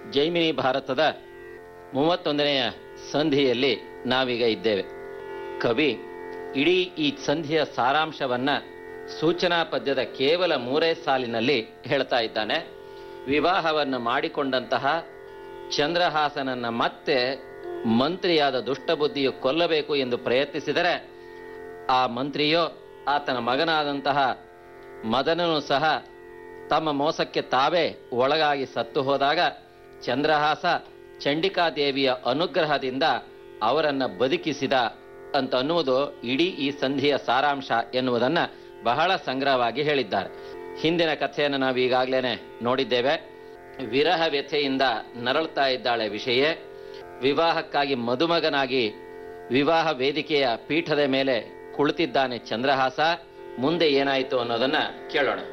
ಜೈಮಿನಿ ಭಾರತದ ಮೂವತ್ತೊಂದನೆಯ ಸಂಧಿಯಲ್ಲಿ ನಾವೀಗ ಇದ್ದೇವೆ ಕವಿ ಇಡೀ ಈ ಸಂಧಿಯ ಸಾರಾಂಶವನ್ನ ಸೂಚನಾ ಪದ್ಯದ ಕೇವಲ ಮೂರೇ ಸಾಲಿನಲ್ಲಿ ಹೇಳ್ತಾ ಇದ್ದಾನೆ ವಿವಾಹವನ್ನು ಮಾಡಿಕೊಂಡಂತಹ ಚಂದ್ರಹಾಸನನ್ನ ಮತ್ತೆ ಮಂತ್ರಿಯಾದ ದುಷ್ಟಬುದ್ಧಿಯು ಕೊಲ್ಲಬೇಕು ಎಂದು ಪ್ರಯತ್ನಿಸಿದರೆ ಆ ಮಂತ್ರಿಯೋ ಆತನ ಮಗನಾದಂತಹ ಮದನನು ಸಹ ತಮ್ಮ ಮೋಸಕ್ಕೆ ತಾವೇ ಒಳಗಾಗಿ ಸತ್ತು ಹೋದಾಗ ಚಂದ್ರಹಾಸ ಚಂಡಿಕಾದೇವಿಯ ಅನುಗ್ರಹದಿಂದ ಅವರನ್ನ ಬದುಕಿಸಿದ ಅಂತ ಅನ್ನುವುದು ಇಡೀ ಈ ಸಂಧಿಯ ಸಾರಾಂಶ ಎನ್ನುವುದನ್ನ ಬಹಳ ಸಂಗ್ರಹವಾಗಿ ಹೇಳಿದ್ದಾರೆ ಹಿಂದಿನ ಕಥೆಯನ್ನು ನಾವು ಈಗಾಗಲೇ ನೋಡಿದ್ದೇವೆ ವಿರಹ ವ್ಯಥೆಯಿಂದ ನರಳ್ತಾ ಇದ್ದಾಳೆ ವಿಷಯ ವಿವಾಹಕ್ಕಾಗಿ ಮದುಮಗನಾಗಿ ವಿವಾಹ ವೇದಿಕೆಯ ಪೀಠದ ಮೇಲೆ ಕುಳಿತಿದ್ದಾನೆ ಚಂದ್ರಹಾಸ ಮುಂದೆ ಏನಾಯಿತು ಅನ್ನೋದನ್ನ ಕೇಳೋಣ